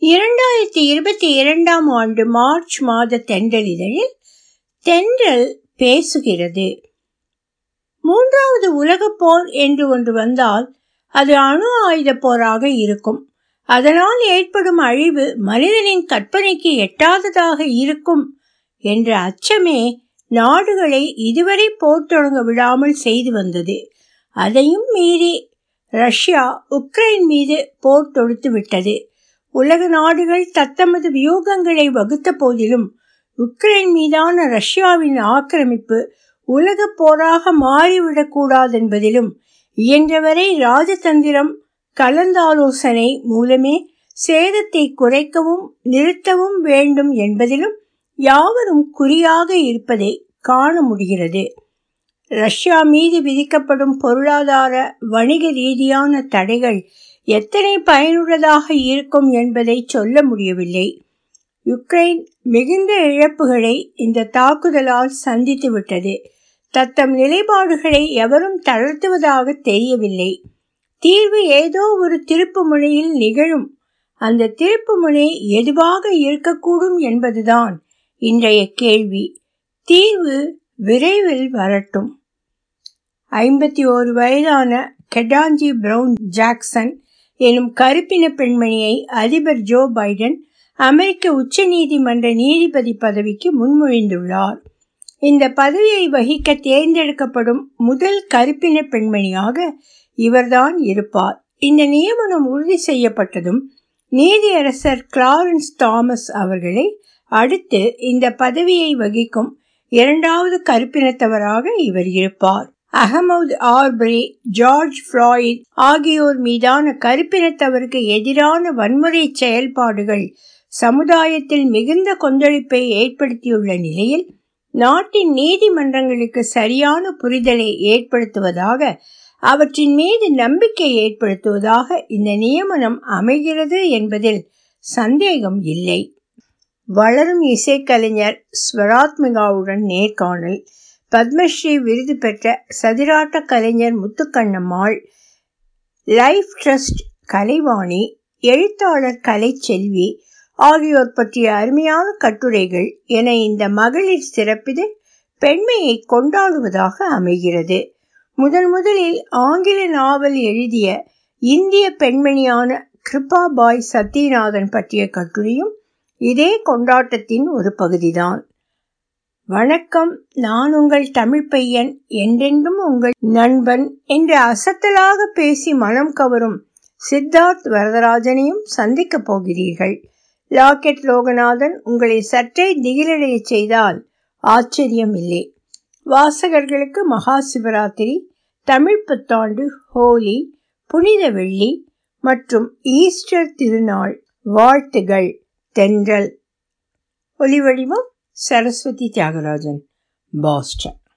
இரண்டாயிரத்தி இருபத்தி இரண்டாம் ஆண்டு மார்ச் மாத தென்றல் இதழில் தென்றல் பேசுகிறது மூன்றாவது உலகப் போர் என்று ஒன்று வந்தால் அது அணு ஆயுத போராக இருக்கும் அதனால் ஏற்படும் அழிவு மனிதனின் கற்பனைக்கு எட்டாததாக இருக்கும் என்ற அச்சமே நாடுகளை இதுவரை போர் தொடங்க விடாமல் செய்து வந்தது அதையும் மீறி ரஷ்யா உக்ரைன் மீது போர் தொடுத்து விட்டது உலக நாடுகள் தத்தமது வியூகங்களை வகுத்த போதிலும் உக்ரைன் மீதான ரஷ்யாவின் ஆக்கிரமிப்பு உலக போராக மாறிவிடக்கூடாதென்பதிலும் இயன்றவரை ராஜதந்திரம் கலந்தாலோசனை மூலமே சேதத்தை குறைக்கவும் நிறுத்தவும் வேண்டும் என்பதிலும் யாவரும் குறியாக இருப்பதை காண முடிகிறது ரஷ்யா மீது விதிக்கப்படும் பொருளாதார வணிக ரீதியான தடைகள் எத்தனை பயனுள்ளதாக இருக்கும் என்பதை சொல்ல முடியவில்லை யுக்ரைன் மிகுந்த இழப்புகளை இந்த தாக்குதலால் சந்தித்து விட்டது தத்தம் நிலைப்பாடுகளை எவரும் தளர்த்துவதாக தெரியவில்லை தீர்வு ஏதோ ஒரு திருப்பு முனையில் நிகழும் அந்த திருப்பு முனை எதுவாக இருக்கக்கூடும் என்பதுதான் இன்றைய கேள்வி தீர்வு விரைவில் வரட்டும் ஐம்பத்தி ஓரு வயதான கெடாஞ்சி பிரவுன் ஜாக்சன் எனும் கருப்பின பெண்மணியை அதிபர் ஜோ பைடன் அமெரிக்க உச்ச நீதிமன்ற நீதிபதி பதவிக்கு முன்மொழிந்துள்ளார் இந்த பதவியை வகிக்க தேர்ந்தெடுக்கப்படும் முதல் கருப்பின பெண்மணியாக இவர்தான் இருப்பார் இந்த நியமனம் உறுதி செய்யப்பட்டதும் நீதியரசர் கிளாரன்ஸ் தாமஸ் அவர்களை அடுத்து இந்த பதவியை வகிக்கும் இரண்டாவது கருப்பினத்தவராக இவர் இருப்பார் அகமது ஆர்பரே ஜார்ஜ் ஃப்ளாயிட் ஆகியோர் மீதான கருப்பினத்தவருக்கு எதிரான வன்முறை செயல்பாடுகள் சமுதாயத்தில் மிகுந்த கொந்தளிப்பை ஏற்படுத்தியுள்ள நிலையில் நாட்டின் நீதிமன்றங்களுக்கு சரியான புரிதலை ஏற்படுத்துவதாக அவற்றின் மீது நம்பிக்கை ஏற்படுத்துவதாக இந்த நியமனம் அமைகிறது என்பதில் சந்தேகம் இல்லை வளரும் இசைக்கலைஞர் ஸ்வராத்மிகாவுடன் நேர்காணல் பத்மஸ்ரீ விருது பெற்ற சதிராட்ட கலைஞர் முத்துக்கண்ணம்மாள் லைஃப் ட்ரஸ்ட் கலைவாணி எழுத்தாளர் கலைச்செல்வி ஆகியோர் பற்றிய அருமையான கட்டுரைகள் என இந்த மகளிர் சிறப்பிதழ் பெண்மையை கொண்டாடுவதாக அமைகிறது முதன் முதலில் ஆங்கில நாவல் எழுதிய இந்திய பெண்மணியான கிருபா பாய் சத்யநாதன் பற்றிய கட்டுரையும் இதே கொண்டாட்டத்தின் ஒரு பகுதிதான் வணக்கம் நான் உங்கள் தமிழ் பையன் என்றென்றும் உங்கள் நண்பன் என்று அசத்தலாக பேசி மனம் கவரும் சித்தார்த் வரதராஜனையும் சந்திக்கப் போகிறீர்கள் லாக்கெட் லோகநாதன் உங்களை சற்றே திகிலடைய செய்தால் ஆச்சரியம் இல்லை வாசகர்களுக்கு மகா சிவராத்திரி தமிழ் புத்தாண்டு ஹோலி புனித வெள்ளி மற்றும் ஈஸ்டர் திருநாள் வாழ்த்துகள் தென்றல் ஒலிவடிவம் சரஸ்வதி தியாகராஜன் பாஸ்டன்